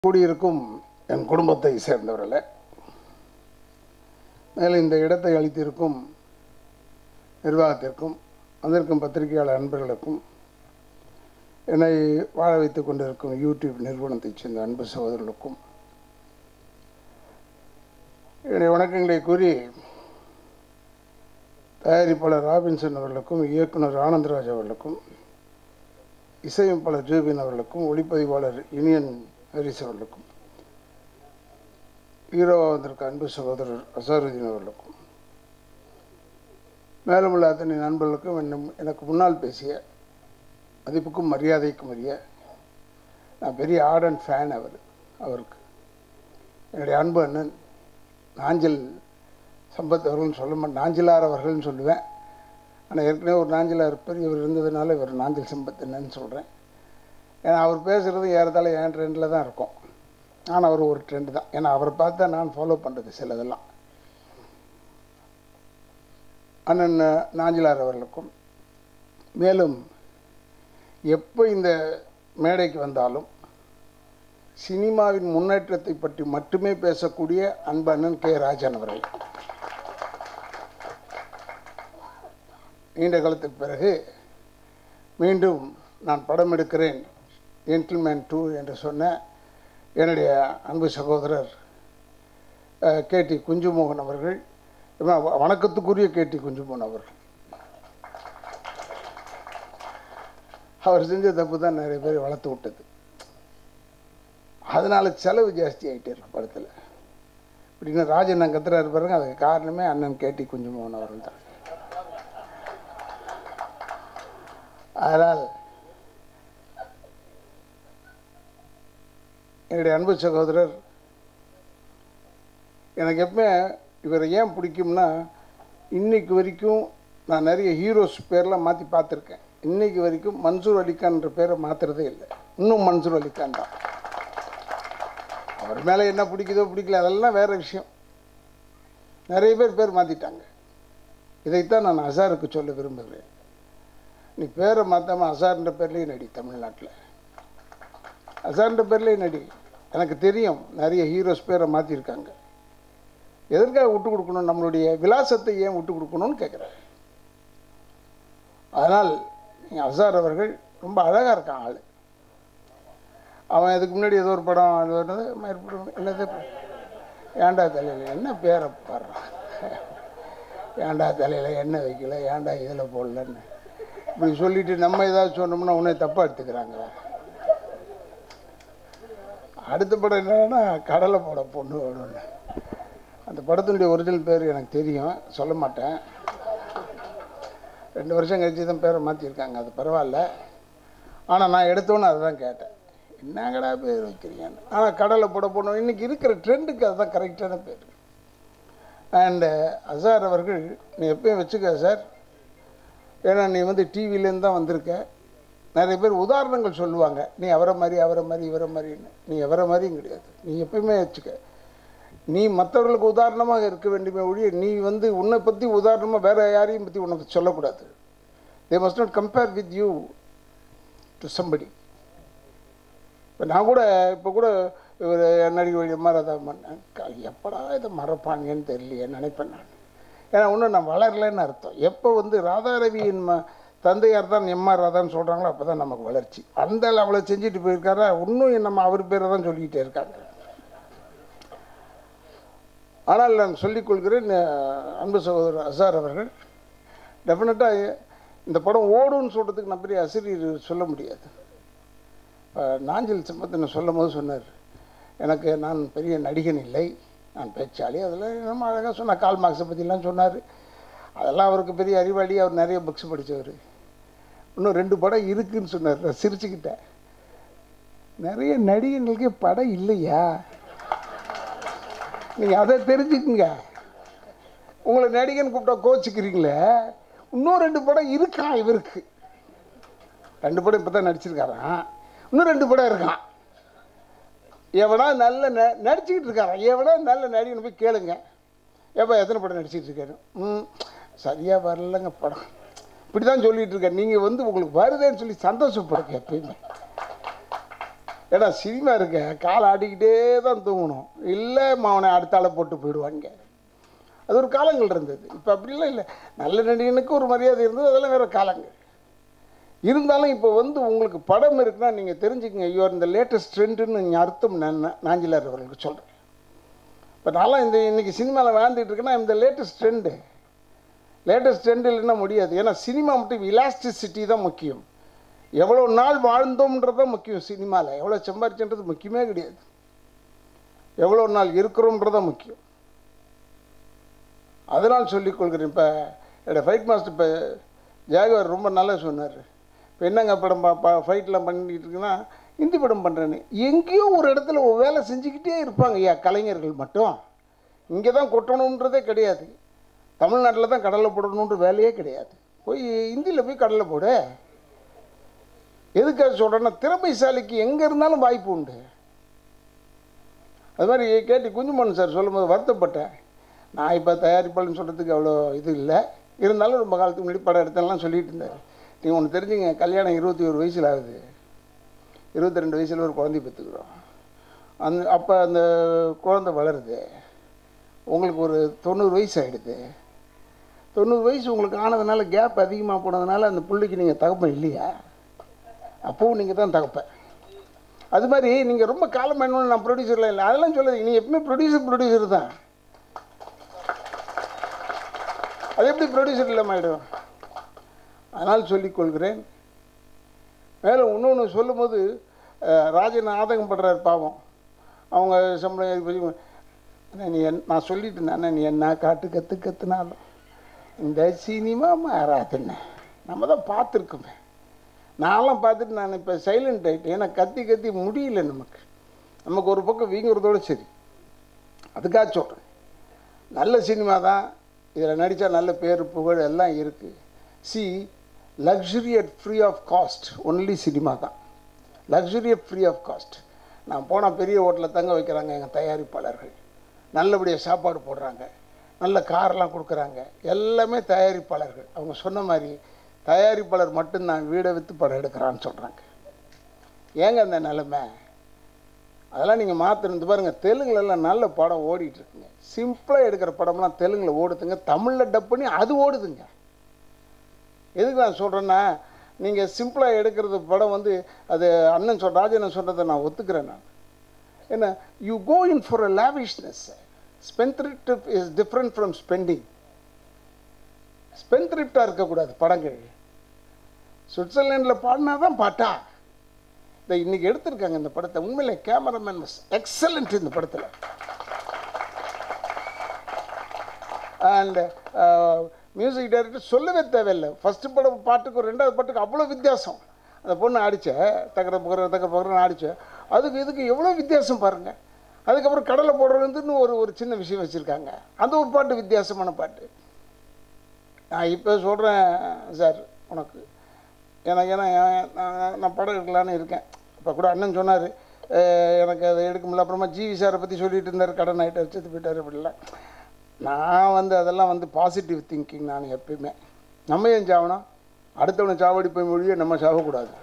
கூடியிருக்கும் என் குடும்பத்தை சேர்ந்தவர்களே மேலும் இந்த இடத்தை அளித்திருக்கும் நிர்வாகத்திற்கும் வந்திருக்கும் பத்திரிகையாளர் அன்பர்களுக்கும் என்னை வாழ வைத்துக் கொண்டிருக்கும் யூடியூப் நிறுவனத்தைச் சேர்ந்த அன்பு சகோதரர்களுக்கும் என்னுடைய வணக்கங்களை கூறி தயாரிப்பாளர் ராபின்சன் அவர்களுக்கும் இயக்குனர் ஆனந்தராஜ் அவர்களுக்கும் இசையமைப்பாளர் ஜூபின் அவர்களுக்கும் ஒளிப்பதிவாளர் இனியன் ஹரிஸ் அவர்களுக்கும் ஹீரோவா வந்திருக்க அன்பு சகோதரர் அசாருதீன் அவர்களுக்கும் மேலும் உள்ள அத்தனை நண்பர்களுக்கும் என்னும் எனக்கு முன்னால் பேசிய மதிப்புக்கும் மரியாதைக்கும் உரிய நான் பெரிய ஆர்டன் ஃபேன் அவர் அவருக்கு என்னுடைய அன்பு அண்ணன் நாஞ்சில் சம்பத் அவர்கள்னு சொல்ல மாட்டேன் நாஞ்சிலார் அவர்கள்னு சொல்லுவேன் ஆனால் ஏற்கனவே ஒரு நாஞ்சிலார் பெரியவர் இருந்ததுனால இவர் நாஞ்சில் சம்பத் என்னன்னு சொல்கிறேன் ஏன்னா அவர் பேசுகிறது ஏறத்தாழ என் ட்ரெண்டில் தான் இருக்கும் ஆனால் அவர் ஒரு ட்ரெண்டு தான் ஏன்னா அவரை பார்த்து தான் நான் ஃபாலோ பண்ணுறது சிலதெல்லாம் அண்ணன் நாஞ்சிலார் அவர்களுக்கும் மேலும் எப்போ இந்த மேடைக்கு வந்தாலும் சினிமாவின் முன்னேற்றத்தை பற்றி மட்டுமே பேசக்கூடிய அன்பு அண்ணன் கே ராஜன் அவர்கள் நீண்ட காலத்துக்கு பிறகு மீண்டும் நான் படம் எடுக்கிறேன் ஜென்டில்மேன் டூ என்று சொன்ன என்னுடைய அன்பு சகோதரர் கே டி குஞ்சுமோகன் அவர்கள் வ- வணக்கத்துக்குரிய கே டி குஞ்சுமோகன் அவர்கள் அவர் செஞ்ச தப்பு தான் நிறைய பேர் வளர்த்து விட்டது அதனால செலவு ஜாஸ்தி ஆகிட்டே இருக்கு படத்தில் இப்படின்னு ராஜன் நான் கத்துறாரு பாருங்க அதுக்கு காரணமே அண்ணன் கே டி குஞ்சுமோகன் அவர்கள் தான் அதனால் என்னுடைய அன்பு சகோதரர் எனக்கு எப்பவுமே இவரை ஏன் பிடிக்கும்னா இன்னைக்கு வரைக்கும் நான் நிறைய ஹீரோஸ் பேர்லாம் மாற்றி பார்த்துருக்கேன் இன்னைக்கு வரைக்கும் மன்சூர் அலிகான்ற பேரை மாற்றுறதே இல்லை இன்னும் மன்சூர் அலிகான் தான் அவர் மேலே என்ன பிடிக்குதோ பிடிக்கல அதெல்லாம் வேற விஷயம் நிறைய பேர் பேர் மாற்றிட்டாங்க இதைத்தான் நான் அசாருக்கு சொல்ல விரும்புகிறேன் நீ பேரை மாற்றாமல் அசார்ன்ற பேர்லேயே நடி தமிழ்நாட்டில் அசார்ன்ற பேர்லேயே நடி எனக்கு தெரியும் நிறைய ஹீரோஸ் பேரை மாற்றிருக்காங்க எதற்காக விட்டு கொடுக்கணும் நம்மளுடைய விலாசத்தை ஏன் விட்டு கொடுக்கணும்னு கேட்குறேன் அதனால் நீங்கள் அசார் அவர்கள் ரொம்ப அழகாக இருக்கான் ஆள் அவன் இதுக்கு முன்னாடி ஏதோ ஒரு படம் அது என்னது மறுபடியும் என்னது ஏண்டா தலையில் என்ன பேரை பாடுறான் ஏண்டா தலையில் எண்ணெய் வைக்கல ஏண்டா இதில் போடலன்னு இப்படி சொல்லிட்டு நம்ம ஏதாவது சொன்னோம்னா உன்னை தப்பாக எடுத்துக்கிறாங்க அடுத்த படம் என்னன்னா கடலை போட பொண்ணு வேணும்னு அந்த படத்தினுடைய ஒரிஜினல் பேர் எனக்கு தெரியும் சொல்ல மாட்டேன் ரெண்டு வருஷம் கழிச்சு தான் பேரை மாற்றிருக்காங்க அது பரவாயில்ல ஆனால் நான் எடுத்தோன்னே அதை தான் கேட்டேன் என்னங்கடா பேர் வைக்கிறீங்கன்னு ஆனால் கடலை போட போனோம் இன்றைக்கி இருக்கிற ட்ரெண்டுக்கு அதுதான் கரெக்டான பேர் அண்டு அசார் அவர்கள் நீ எப்பயும் வச்சுக்க சார் ஏன்னா நீ வந்து டிவிலேருந்து தான் வந்திருக்க நிறைய பேர் உதாரணங்கள் சொல்லுவாங்க நீ அவரை மாதிரி அவரை மாதிரி இவரை மாதிரின்னு நீ எவரை மாதிரியும் கிடையாது நீ எப்பயுமே வச்சுக்க நீ மற்றவர்களுக்கு உதாரணமாக இருக்க வேண்டுமே ஒழிய நீ வந்து உன்னை பற்றி உதாரணமாக வேற யாரையும் பற்றி உன்னை பத்தி சொல்லக்கூடாது they must not compare with you to somebody இப்போ நான் கூட இப்போ கூட இவர் நடிகை வழி எம்ஆர் பண்ணேன் எப்படா இதை மறப்பாங்கன்னு தெரியலையே நினைப்பேன் நான் ஏன்னா இன்னும் நான் வளரலைன்னு அர்த்தம் எப்போ வந்து ராதாரவியின் ம தந்தையார் தான் எம்ஆர் ராதான்னு சொல்கிறாங்களோ அப்போ தான் நமக்கு வளர்ச்சி அந்த அவ்வளோ செஞ்சுட்டு போயிருக்காரா இன்னும் நம்ம அவர் பேரை தான் சொல்லிக்கிட்டே இருக்காங்க ஆனால் நான் சொல்லிக்கொள்கிறேன் அஹ், அன்பு சகோதரர் அசார் அவர்கள் டெஃபினட்டாக இந்த படம் ஓடும்னு சொல்கிறதுக்கு நான் பெரிய ஆசிரியர் சொல்ல முடியாது அஹ், நாஞ்சில் சம்பத்தின சொல்லும் போது சொன்னார் எனக்கு நான் பெரிய நடிகன் இல்லை நான் பேச்சாளி அதில் நம்ம அழகாக சொன்னார் கால் மார்க்ஸை பற்றிலாம் சொன்னார் அதெல்லாம் அவருக்கு பெரிய அறிவாளி அவர் நிறைய புக்ஸ் படித்தவர் இன்னும் ரெண்டு படம் இருக்குன்னு சொன்னார் நான் சிரிச்சுக்கிட்டேன் நிறைய நடிகர்களுக்கே படம் இல்லையா நீங்கள் அதை தெரிஞ்சுக்குங்க உங்களை நடிகன் கூப்பிட்டா கோச்சிக்கிறீங்களே இன்னும் ரெண்டு படம் இருக்கான் இவருக்கு ரெண்டு படம் இப்போ தான் நடிச்சிருக்காராம் இன்னும் ரெண்டு படம் இருக்கான் எவனா நல்ல ந நடிச்சுக்கிட்டு இருக்காரான் எவனா நல்ல நடிகனை போய் கேளுங்க எப்போ எத்தனை படம் நடிச்சிட்டு இருக்காரு ம் சரியாக வரலங்க படம் இப்படி தான் சொல்லிட்டு இருக்கேன் நீங்கள் வந்து உங்களுக்கு வருதேன்னு சொல்லி சந்தோஷப்படுங்க எப்பயுமே ஏன்னா சினிமா இருக்க காலை ஆடிக்கிட்டே தான் தூங்கணும் இல்லை அவனை அடுத்த ஆளை போட்டு போயிடுவாங்க அது ஒரு காலங்கள் இருந்தது இப்போ அப்படிலாம் இல்லை நல்ல நடிகனுக்கு ஒரு மரியாதை இருந்தது அதெல்லாம் வேறு காலங்கள் இருந்தாலும் இப்போ வந்து உங்களுக்கு படம் இருக்குன்னா நீங்கள் தெரிஞ்சுக்கங்க ஐயோ இந்த லேட்டஸ்ட் ட்ரெண்டுன்னு அர்த்தம் நான் நாஞ்சிலார் அவர்களுக்கு சொல்கிறேன் இப்போ நான்லாம் இந்த இன்னைக்கு சினிமாவில் வாழ்ந்துட்டு இருக்கேன்னா இந்த லேட்டஸ்ட் ட்ரெண்டு லேட்டஸ்ட் ட்ரெண்ட் இல்லைன்னா முடியாது ஏன்னா சினிமா மட்டும் இலாஸ்டிசிட்டி தான் முக்கியம் எவ்வளோ நாள் வாழ்ந்தோம்ன்றது தான் முக்கியம் சினிமாவில் எவ்வளோ சம்பாரிச்சுன்றது முக்கியமே கிடையாது எவ்வளோ நாள் இருக்கிறோம்ன்றது தான் முக்கியம் அதனால் சொல்லிக் கொள்கிறேன் இப்போ என்னோடய ஃபைட் மாஸ்டர் இப்போ ஜாகவர் ரொம்ப நல்லா சொன்னார் இப்போ என்னங்க படம் பா ஃபைட்லாம் பண்ணிட்டு இருக்குன்னா ஹிந்தி படம் பண்ணுறேன்னு எங்கேயோ ஒரு இடத்துல ஒரு வேலை செஞ்சுக்கிட்டே இருப்பாங்க ஐயா கலைஞர்கள் மட்டும் இங்கே தான் கொட்டணுன்றதே கிடையாது தமிழ்நாட்டில் தான் கடலை போடணுன்ற வேலையே கிடையாது போய் ஹிந்தியில் போய் கடலை போடு எதுக்காக சொல்கிறேன்னா திறமைசாலிக்கு எங்கே இருந்தாலும் வாய்ப்பு உண்டு அது மாதிரி கேட்டி குஞ்சுமன் சார் சொல்லும்போது வருத்தப்பட்டேன் நான் இப்போ தயாரிப்பாளன்னு சொல்கிறதுக்கு அவ்வளோ இது இல்லை இருந்தாலும் ரொம்ப காலத்துக்கு முன்னாடி படம் எடுத்தேன்லாம் சொல்லிட்டு இருந்தார் நீங்கள் ஒன்று தெரிஞ்சுங்க கல்யாணம் இருபத்தி ஒரு வயசில் ஆகுது இருபத்தி ரெண்டு வயசில் ஒரு குழந்தை பெற்றுக்கிறோம் அந்த அப்போ அந்த குழந்தை வளருது உங்களுக்கு ஒரு தொண்ணூறு வயசு ஆகிடுது தொண்ணூறு வயசு உங்களுக்கு ஆனதுனால கேப் அதிகமாக போனதுனால அந்த பிள்ளைக்கு நீங்கள் தகப்பன் இல்லையா அப்போவும் நீங்கள் தான் தகப்பேன் அது மாதிரி நீங்கள் ரொம்ப காலம் வேணும்னு நான் ப்ரொடியூசர்லாம் இல்லை அதெல்லாம் சொல்லாதீங்க நீங்கள் எப்பவுமே ப்ரொடியூசர் ப்ரொடியூசர் தான் அது எப்படி ப்ரொடியூசர் இல்லாமல் ஆகிடும் அதனால் சொல்லிக் கொள்கிறேன் மேலே இன்னொன்று சொல்லும்போது அஹ், ராஜன் ஆதகம் படுறார் பாவம் அவங்க சம்பளம் இது பண்ணி, அண்ணா, நீ என் நான் சொல்லிட்டு இருந்தேன் அண்ணா, நீ என்ன காட்டு கற்று கற்றுனாலும் இந்த சினிமா மாறாதுண்ணே நம்ம தான் பார்த்துருக்கோமே நான்லாம் பார்த்துட்டு நான் இப்போ சைலண்ட் ஆகிட்டேன் ஏன்னா கத்தி கத்தி முடியல நமக்கு நமக்கு ஒரு பக்கம் வீங்குறதோட சரி அதுக்காக சொல்கிறேன் நல்ல சினிமா தான் இதில் நடித்தா நல்ல பேர் புகழ் எல்லாம் இருக்குது சி luxury at free of cost only cinema தான் luxury at free of cost நான் போனால் பெரிய ஹோட்டலில் தங்க வைக்கிறாங்க எங்கள் தயாரிப்பாளர்கள் நல்லபடியாக சாப்பாடு போடுறாங்க நல்ல கார்லாம் கொடுக்குறாங்க எல்லாமே தயாரிப்பாளர்கள் அவங்க சொன்ன மாதிரி தயாரிப்பாளர் மட்டும்தான் வீடை விற்று படம் எடுக்கிறான்னு சொல்கிறாங்க ஏங்க அந்த நிலைமை அதெல்லாம் நீங்கள் மாற்றணும் பாருங்கள் தெலுங்குலலாம் நல்ல படம் ஓடிட்டு இருக்குங்க சிம்பிளாக எடுக்கிற படம்லாம் தெலுங்கில் ஓடுதுங்க தமிழில் டப் பண்ணி அது ஓடுதுங்க எதுக்கு நான் சொல்கிறேன்னா நீங்கள் சிம்பிளாக எடுக்கிறது படம் வந்து அது அண்ணன் சொல் ராஜண்ணன் சொன்னதை நான் ஒத்துக்கிறேன் நான் ஏன்னா you go in for a lavishness spendthrift is different from spending ஸ்பென்த்ரிப்டாக இருக்கக்கூடாது படங்கள் சுவிட்சர்லாண்டில் பாடினா தான் பாட்டா இந்த இன்னைக்கு எடுத்திருக்காங்க இந்த படத்தை உண்மையிலே கேமராமேன் எக்ஸலண்ட் இந்த படத்தில் அண்ட் மியூசிக் டைரக்டர் சொல்லவே தேவையில்லை ஃபஸ்ட்டு படம் பாட்டுக்கு ரெண்டாவது பாட்டுக்கு அவ்வளோ வித்தியாசம் அந்த பொண்ணு ஆடிச்ச தக்கர புகர தக்கர புகரன்னு ஆடிச்ச அதுக்கு இதுக்கு எவ்வளோ வித்தியாசம் பாருங்கள் அதுக்கப்புறம் கடலை போடுறதுன்னு ஒரு ஒரு சின்ன விஷயம் வச்சுருக்காங்க அந்த ஒரு பாட்டு வித்தியாசமான பாட்டு நான் இப்போ சொல்கிறேன் சார் உனக்கு எனக்கு ஏன்னா என் நான் நான் படம் எடுக்கலான்னு இருக்கேன் இப்போ கூட அண்ணன் சொன்னார் எனக்கு அதை எடுக்க முடியல அப்புறமா ஜிவி சாரை பற்றி சொல்லிட்டு இருந்தார் கடன் ஆகிட்டு வச்சுட்டு போயிட்டார் அப்படிலாம் நான் வந்து அதெல்லாம் வந்து பாசிட்டிவ் திங்கிங் நான் எப்பயுமே நம்ம ஏன் சாவணும் அடுத்தவனை சாவடி போய் மொழியே நம்ம சாவக்கூடாது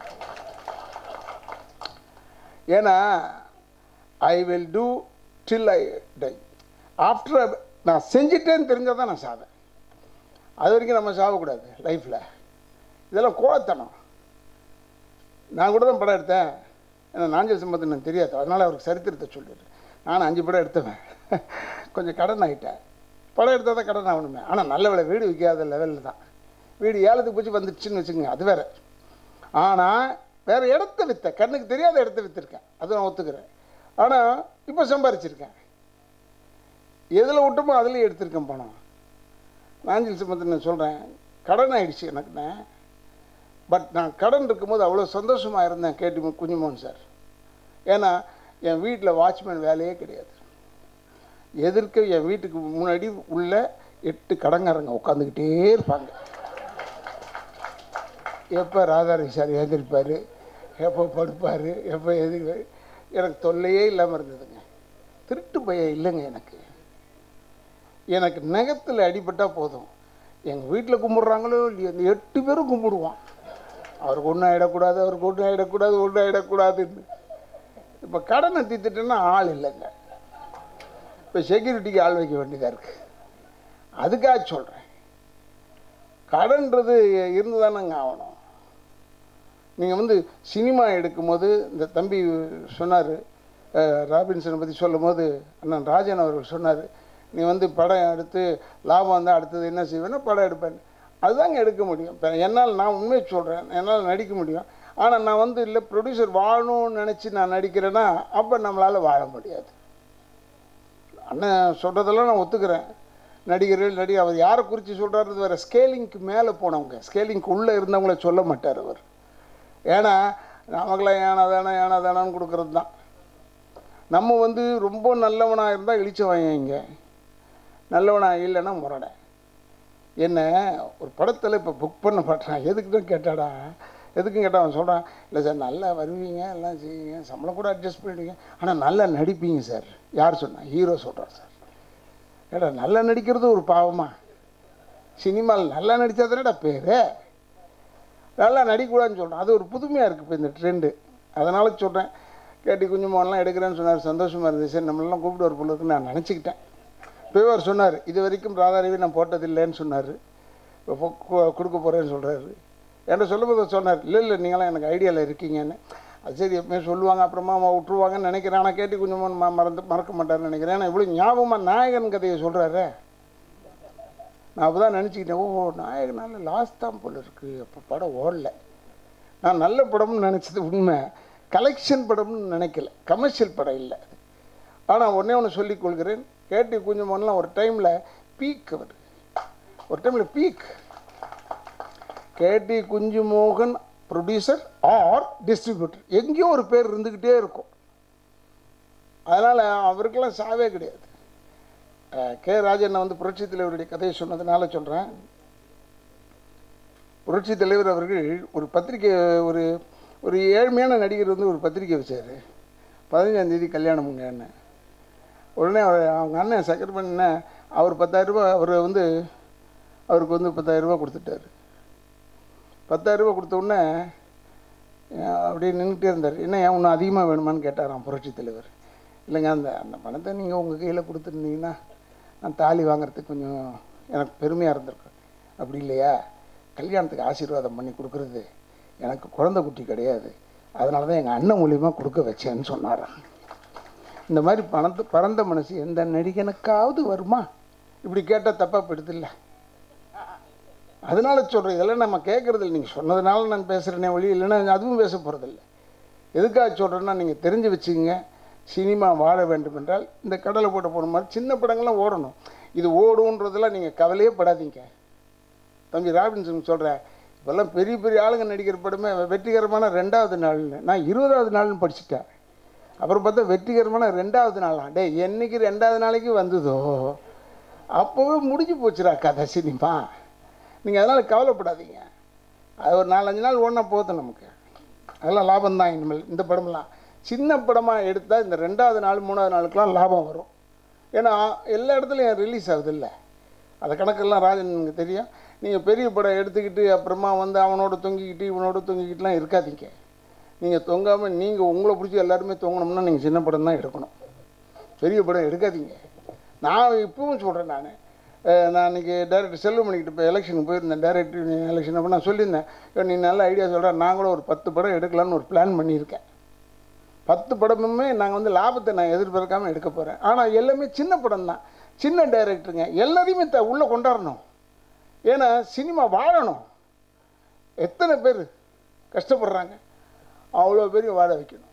ஏன்னா I will do till I die after நான் செஞ்சிட்டேன்னு தெரிஞ்சால் தான் நான் சாவேன் அது வரைக்கும் நம்ம சாவக்கூடாது லைஃப்பில் இதெல்லாம் கோழத்தனம் நான் கூட தான் படம் எடுத்தேன் ஏன்னா நாஞ்சல் சம்பந்தம் எனக்கு தெரியாது அதனால் அவருக்கு சரித்திரத்தை சொல்லிடுறேன் நானும் அஞ்சு படம் எடுத்துவேன் கொஞ்சம் கடன் ஆகிட்டேன் படம் எடுத்தால் தான் கடன் ஆகணுமே ஆனால் நல்ல வேலை வீடு விற்காத லெவலில் தான் வீடு ஏலத்துக்கு போச்சு வந்துடுச்சுன்னு வச்சுக்கோங்க அது வேற ஆனால் வேறு இடத்த விற்ற கண்ணுக்கு தெரியாத இடத்த விற்றுருக்கேன் அது நான் ஒத்துக்கிறேன் ஆனால் இப்போ சம்பாரிச்சிருக்கேன் எதில் விட்டோமோ அதுலேயும் எடுத்திருக்கேன் பணம் நாஞ்சில் சம்பந்தம் நான் சொல்கிறேன் கடன் ஆயிடுச்சு எனக்குண்ணே பட் நான் கடன் இருக்கும்போது அவ்வளோ சந்தோஷமாக இருந்தேன் கேட்டி குஞ்சுமோகன் சார் ஏன்னா என் வீட்டில் வாட்ச்மேன் வேலையே கிடையாது எதிர்க்க என் வீட்டுக்கு முன்னாடி உள்ள எட்டு கடங்காரங்க உட்காந்துக்கிட்டே இருப்பாங்க எப்போ ராதாரவி சார் எழுந்திருப்பார் எப்போ படுப்பார் எப்போ எதிர் எனக்கு தொல்லையே இல்லாமல் இருந்ததுங்க திருட்டு பயம் இல்லைங்க எனக்கு எனக்கு நகத்தில் அடிபட்டால் போதும் எங்கள் வீட்டில் கும்பிட்றாங்களோ இல்லையோ இந்த எட்டு பேரும் கும்பிடுவான் அவருக்கு ஒன்றும் ஆகிடக்கூடாது அவருக்கு ஒன்றும் ஆகிடக்கூடாது ஒன்றும் ஆகிடக்கூடாதுன்னு இப்போ கடனை தீர்த்துட்டேன்னா ஆள் இல்லைங்க இப்போ செக்யூரிட்டிக்கு ஆள் வைக்க வேண்டியதாக இருக்குது அதுக்காக சொல்கிறேன் கடன்றது இருந்து தானேங்க ஆகணும் நீங்கள் வந்து சினிமா எடுக்கும்போது இந்த தம்பி சொன்னார் ராபின்சனை பற்றி சொல்லும்போது அண்ணன் ராஜன் அவர்கள் சொன்னார் நீ வந்து படம் எடுத்து லாபம் வந்தால் அடுத்தது என்ன செய்வேன்னா படம் எடுப்பேன் அதுதாங்க எடுக்க முடியும் இப்போ என்னால் நான் உண்மையை சொல்கிறேன் என்னால் நடிக்க முடியும் ஆனால் நான் வந்து இல்லை ப்ரொடியூசர் வாழணும்னு நினச்சி நான் நடிக்கிறேன்னா அப்போ நம்மளால் வாழ முடியாது அண்ணன் சொல்கிறதெல்லாம் நான் ஒத்துக்கிறேன் நடிகர்கள் நடி அவர் யாரை குறித்து சொல்கிறாரு வேறு ஸ்கேலிங்க்கு மேலே போனவங்க ஸ்கேலிங்க்கு உள்ளே இருந்தவங்கள சொல்ல மாட்டார் அவர் ஏன்னா நமக்கெல்லாம் ஏனா தானே ஏனா தானான்னு கொடுக்குறது தான் நம்ம வந்து ரொம்ப நல்லவனாக இருந்தால் இழிச்ச வாங்க நல்லவனாக இல்லைன்னா முரடை என்ன ஒரு படத்தில் இப்போ புக் பண்ண மாட்டான் எதுக்குன்னு கேட்டாடா எதுக்கும் கேட்டால் அவன் சொல்கிறான் இல்லை சார் நல்லா வருவீங்க எல்லாம் செய்வீங்க சம்பளம் கூட அட்ஜஸ்ட் பண்ணிடுவீங்க ஆனால் நல்லா நடிப்பீங்க சார் யார் சொன்னா ஹீரோ சொல்கிறார் சார் ஏடா நல்லா நடிக்கிறது ஒரு பாவமா சினிமாவில் நல்லா நடித்தா தானேடா பேர் நல்லா நடிக்கக்கூடாதுன்னு சொல்கிறேன் அது ஒரு புதுமையாக இருக்குது இப்போ இந்த ட்ரெண்டு அதனால சொல்கிறேன் கேட்டி குஞ்சுமான்லாம் எடுக்கிறேன்னு சொன்னார் சந்தோஷமாக இருந்துச்சு சரி நம்மளெல்லாம் கூப்பிட்டு வர போல இருக்குன்னு நான் நினச்சிக்கிட்டேன் இப்போவே அவர் சொன்னார் இது வரைக்கும் ராதாரவி நான் போட்டதில்லைன்னு சொன்னார் இப்போ கு- கொடுக்க போகிறேன்னு சொல்கிறாரு என்கிட்ட சொல்லும்போது சொன்னார் இல்லை இல்லை நீங்களாம் எனக்கு ஐடியாவில் இருக்கீங்கன்னு அது சரி எப்பவுமே சொல்லுவாங்க அப்புறமா அவன் விட்ருவாங்கன்னு நினைக்கிறேன் ஆனால் கேட்டி குஞ்சுமான் ம- மறந்து மறக்க மாட்டார்னு நினைக்கிறேன் ஏன்னா இவ்வளோ ஞாபகமாக நாயகன் கதையை சொல்கிறாரு நான் அப்போ தான் நினச்சிக்கிட்டேன் ஓ நாயகனால லாஸ்ட் தான் போல இருக்குது அப்போ படம் ஓடல நான் நல்ல படம்னு நினச்சது உண்மை கலெக்ஷன் படம்னு நினைக்கல கமர்ஷியல் படம் இல்லை அது ஆனால் ஒன்றே ஒன்று சொல்லிக் கொள்கிறேன் கேட்டி குஞ்சுமோன்லாம் ஒரு டைமில் பீக் அவர் ஒரு டைமில் peak KT Kunjumohan producer or distributor எங்கேயோ ஒரு பேர் இருந்துக்கிட்டே இருக்கும் அதனால் அவருக்கெல்லாம் சாவே கிடையாது அஹ், கே ராஜன் வந்து புரட்சி தலைவருடைய கதையை சொன்னதுனால சொல்கிறேன் புரட்சி தலைவர் அவர்கள் ஒரு பத்திரிக்கை ஒரு ஒரு ஏழ்மையான நடிகர் வந்து ஒரு பத்திரிக்கை வச்சார் பதினஞ்சாம் தேதி கல்யாணம் என்ன உடனே அவர் அவங்க அண்ணன் செக்ரட் பண்ண அவர் பத்தாயிரரூபா அவர் வந்து அவருக்கு வந்து பத்தாயிரரூபா கொடுத்துட்டாரு பத்தாயிரரூபா கொடுத்த உடனே அஹ், அப்படியே நின்றுட்டே இருந்தார் என்ன ஏன் இன்னும் அதிகமாக வேணுமான்னு கேட்டாராம் புரட்சி தலைவர் இல்லைங்க அந்த அந்த பணத்தை நீங்கள் உங்கள் கையில் கொடுத்துருந்தீங்கன்னா நான் தாலி வாங்குறதுக்கு கொஞ்சம் எனக்கு பெருமையாக இருந்திருக்கும் அப்படி இல்லையா கல்யாணத்துக்கு ஆசீர்வாதம் பண்ணி கொடுக்குறது எனக்கு குழந்தை குட்டி கிடையாது அதனால தான் எங்கள் அண்ணன் மூலியமாக கொடுக்க வச்சேன்னு சொன்னாராம் இந்த மாதிரி பணத்து பறந்த மனசு எந்த நடிகனுக்காவது வருமா இப்படி கேட்டால் தப்பாக போயிடுது இல்லை அதனால சொல்கிறேன் இதெல்லாம் நம்ம கேட்குறது இல்லை நீங்கள் சொன்னதுனால நான் பேசுகிறேனே வழி இல்லைன்னா அதுவும் பேச போகிறதில்ல எதுக்காக சொல்கிறேன்னா நீங்கள் தெரிஞ்சு வச்சுக்கங்க சினிமா வாழ வேண்டும் என்றால் இந்த கடலை போட்டு போன மாதிரி சின்ன படங்கள்லாம் ஓடணும் இது ஓடுன்றதெல்லாம் நீங்கள் கவலையே படாதீங்க தம்பி ராபின்சன் சொல்கிறேன் இப்போல்லாம் பெரிய பெரிய ஆளுங்க நடிக்கிற படமே வெற்றிகரமான ரெண்டாவது நாள்னு நான் இருபதாவது நாள்னு படிச்சுட்டேன் அப்புறம் பார்த்தா வெற்றிகரமான ரெண்டாவது நாளா டேய் என்னைக்கு ரெண்டாவது நாளைக்கு வந்ததோ அப்போவே முடிஞ்சு போச்சுடா கதை சினிமா நீங்கள் அதனால் கவலைப்படாதீங்க அது ஒரு நாலஞ்சு நாள் ஓடினா போதும் நமக்கு அதெல்லாம் லாபம் தான் இனிமேல் இந்த படம்லாம் சின்ன படமாக எடுத்தால் இந்த ரெண்டாவது நாள் மூணாவது நாளுக்கெலாம் லாபம் வரும் ஏன்னா எல்லா இடத்துலையும் ரிலீஸ் ஆகுது இல்லை அந்த கணக்கெல்லாம் ராஜனுக்கு தெரியும் நீங்கள் பெரிய படம் எடுத்துக்கிட்டு அப்புறமா வந்து அவனோட தொங்கிக்கிட்டு இவனோட தொங்கிக்கிட்டுலாம் இருக்காதீங்க நீங்கள் தொங்காமல் நீங்கள் உங்களை பிடிச்சி எல்லாருமே தொங்கணும்னா நீங்கள் சின்ன படம் தான் எடுக்கணும் பெரிய படம் எடுக்காதீங்க நான் இப்பவும் சொல்கிறேன் நான் நான் இன்றைக்கி டேரக்டர் செல்வமணிக்கிட்ட இப்போ எலெக்ஷனுக்கு போயிருந்தேன் டேரக்டர் எலெக்ஷன் அப்போ நான் சொல்லியிருந்தேன் "ஐயோ, நீ நல்ல ஐடியா சொல்கிற நான் கூட ஒரு பத்து படம் எடுக்கலான்னு ஒரு பிளான் பண்ணியிருக்கேன் பத்து படமுமே நாங்கள் வந்து லாபத்தை நான் எதிர்பார்க்காம எடுக்க போகிறேன் ஆனால் எல்லாமே சின்ன படம் தான் சின்ன டைரக்டருங்க எல்லாரையுமே த உள்ளே கொண்டாடணும் ஏன்னா சினிமா வாழணும் எத்தனை பேர் கஷ்டப்படுறாங்க அவ்வளோ பேரையும் வாழ வைக்கணும்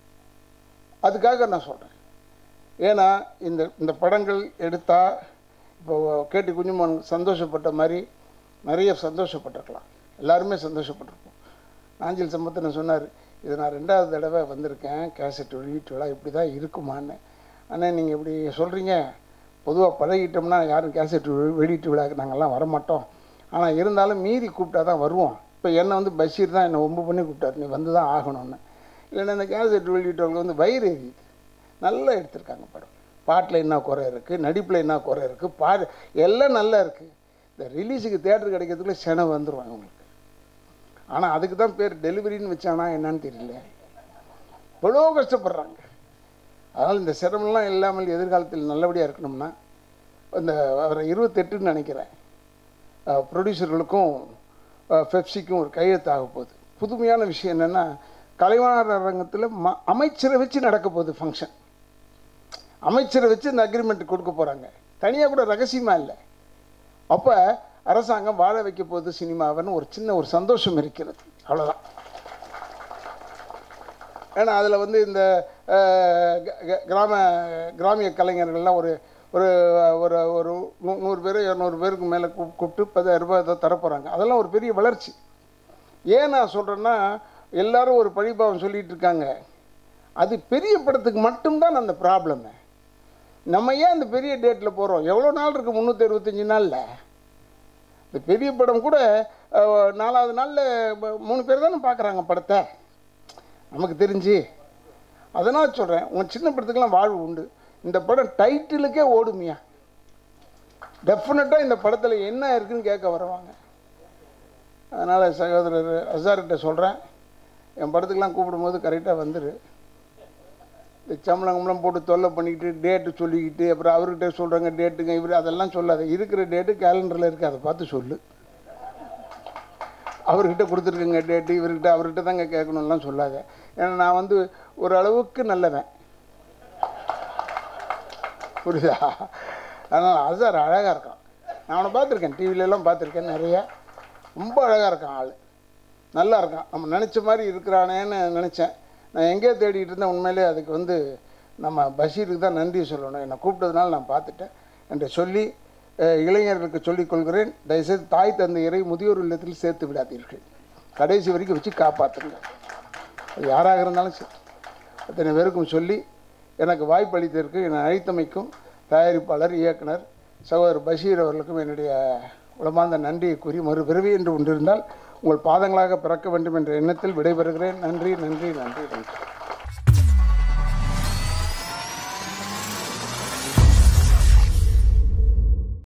அதுக்காக நான் சொல்கிறேன் ஏன்னா இந்த இந்த படங்கள் எடுத்தால் இப்போ கேட்டி குஞ்சுமோன் சந்தோஷப்பட்ட மாதிரி நிறைய சந்தோஷப்பட்டிருக்கலாம் எல்லாருமே சந்தோஷப்பட்டிருப்போம் நாஞ்சில் சம்பத்தனை சொன்னார் இது நான் ரெண்டாவது தடவை வந்திருக்கேன் கேசட் வெளியீட்டு விழா இப்படி தான் இருக்குமான்னு ஆனால் நீங்கள் இப்படி சொல்கிறீங்க பொதுவாக பழகிட்டோம்னா யாரும் கேசட் வெ- வெளியீட்டு விழாக்கு நாங்கள்லாம் வரமாட்டோம் ஆனால் இருந்தாலும் மீறி கூப்பிட்டா தான் வருவோம் இப்போ என்னை வந்து பஷீர் தான் என்னை ஒம்பு பண்ணி கூப்பிட்டாரு நீ வந்து தான் ஆகணும்னு இல்லைன்னா இந்த கேசட் வெளியிட்டவங்களுக்கு வந்து வயிறு எரியுது நல்லா எடுத்திருக்காங்க படம் பாட்டில் என்ன குறை இருக்குது நடிப்பில் என்ன குறை இருக்குது பா எல்லாம் நல்லா இருக்குது இந்த ரிலீஸுக்கு தேட்டர் கிடைக்கிறதுக்குள்ள செனை வந்துருவாங்க உங்களுக்கு ஆனால் அதுக்கு தான் பேர் டெலிவரின்னு வச்சானா என்னன்னு தெரியல எவ்வளோ கஷ்டப்படுறாங்க அதனால் இந்த சிரமம்லாம் இல்லாமல் எதிர்காலத்தில் நல்லபடியாக இருக்கணும்னா இந்த வர இருபத்தெட்டுன்னு நினைக்கிறேன் ப்ரொடியூசர்களுக்கும் பெப்சிக்கும் ஒரு கையெழுத்தாக போகுது புதுமையான விஷயம் என்னென்னா கலைவாணர் அரங்கத்தில் ம அமைச்சரை வச்சு நடக்க போகுது ஃபங்க்ஷன் அமைச்சரை வச்சு இந்த அக்ரிமெண்ட் கொடுக்க போகிறாங்க தனியாக கூட ரகசியமாக இல்லை அப்போ அரசாங்கம் வாழ வைக்க போகுது சினிமாவுன்னு ஒரு சின்ன ஒரு சந்தோஷம் இருக்கிறது அவ்வளோதான் ஏன்னா அதில் வந்து இந்த அஹ், க- க- கிராம கிராமிய கலைஞர்கள்லாம் ஒரு ஒரு ஒரு ஒரு நூ- நூறு பேர் இரநூறு பேருக்கு மேலே கூப் கூப்பிட்டு பத்தாயிரம் ரூபாய் ஏதோ தரப்போகிறாங்க அதெல்லாம் ஒரு பெரிய வளர்ச்சி ஏன் நான் சொல்கிறேன்னா எல்லாரும் ஒரு பழிபாவம் சொல்லிட்டு இருக்காங்க அது பெரிய படத்துக்கு மட்டும்தான் அந்த ப்ராப்ளமு நம்ம ஏன் அந்த பெரிய டேட்டில் போகிறோம் எவ்வளோ நாள் இருக்குது முந்நூற்றி அறுபத்தஞ்சி நாளில் இந்த பெரிய படம் கூட அஹ், நாலாவது நாளில் மூணு பேர் தானே பார்க்குறாங்க படத்தை நமக்கு தெரிஞ்சு அதனால் சொல்கிறேன் உங்கள் சின்ன படத்துக்கெல்லாம் வாழ்வு உண்டு இந்த படம் டைட்டிலுக்கே ஓடுமியா டெஃபினட்டாக இந்த படத்தில் என்ன இருக்குன்னு கேட்க வருவாங்க அதனால் சகோதரர் அசார்கிட்ட சொல்கிறேன் என் படத்துக்கெல்லாம் கூப்பிடும்போது கரெக்டாக வந்துரு இந்த சம்பளம் கம்பளம் போட்டு தொல்லை பண்ணிக்கிட்டு டேட்டு சொல்லிக்கிட்டு அப்புறம் அவர்கிட்ட சொல்கிறாங்க டேட்டுங்க இவர் அதெல்லாம் சொல்லாத இருக்கிற டேட்டு கேலண்டரில் இருக்குது அதை பார்த்து சொல்லு அவர்கிட்ட கொடுத்துருக்குங்க டேட்டு இவர்கிட்ட அவர்கிட்ட தாங்க கேட்கணும்லாம் சொல்லாத ஏன்னா நான் வந்து ஒரு அளவுக்கு நல்லவன் புரியுதா அதனால் அசார் அழகாக இருக்கான் நான் அவனை பார்த்துருக்கேன் டிவிலெலாம் பார்த்துருக்கேன் நிறைய ரொம்ப அழகாக இருக்கான் ஆள் நல்லா இருக்கான் நம்ம நினச்ச மாதிரி இருக்கிறானேன்னு நினச்சேன் நான் எங்கேயோ தேடிட்டு இருந்தேன் உண்மையிலே அதுக்கு வந்து நம்ம பஷீருக்கு தான் நன்றி சொல்லணும் என்னை கூப்பிட்டதுனால நான் பார்த்துட்டேன் என்று சொல்லி அஹ், இளைஞர்களுக்கு சொல்லிக் கொள்கிறேன் தயவுசெய்து தாய் தந்தையரை முதியோர் இல்லத்தில் சேர்த்து விடாதீர்கள் கடைசி வரைக்கும் வச்சு காப்பாற்றுங்க அது யாராக இருந்தாலும் சரி அத்தனை பேருக்கும் சொல்லி எனக்கு வாய்ப்பளித்ததற்கு என்னை அழைத்தமைக்கும் தயாரிப்பாளர் இயக்குனர் சகோதரர் பஷீர் அவர்களுக்கும் என்னுடைய உளமார்ந்த நன்றியை கூறி மறுபிறவி என்று ஒன்றிருந்தால் உங்கள் பாதங்களாக பிறக்க வேண்டும் என்ற எண்ணத்தில் விடைபெறுகிறேன் நன்றி நன்றி நன்றி நன்றி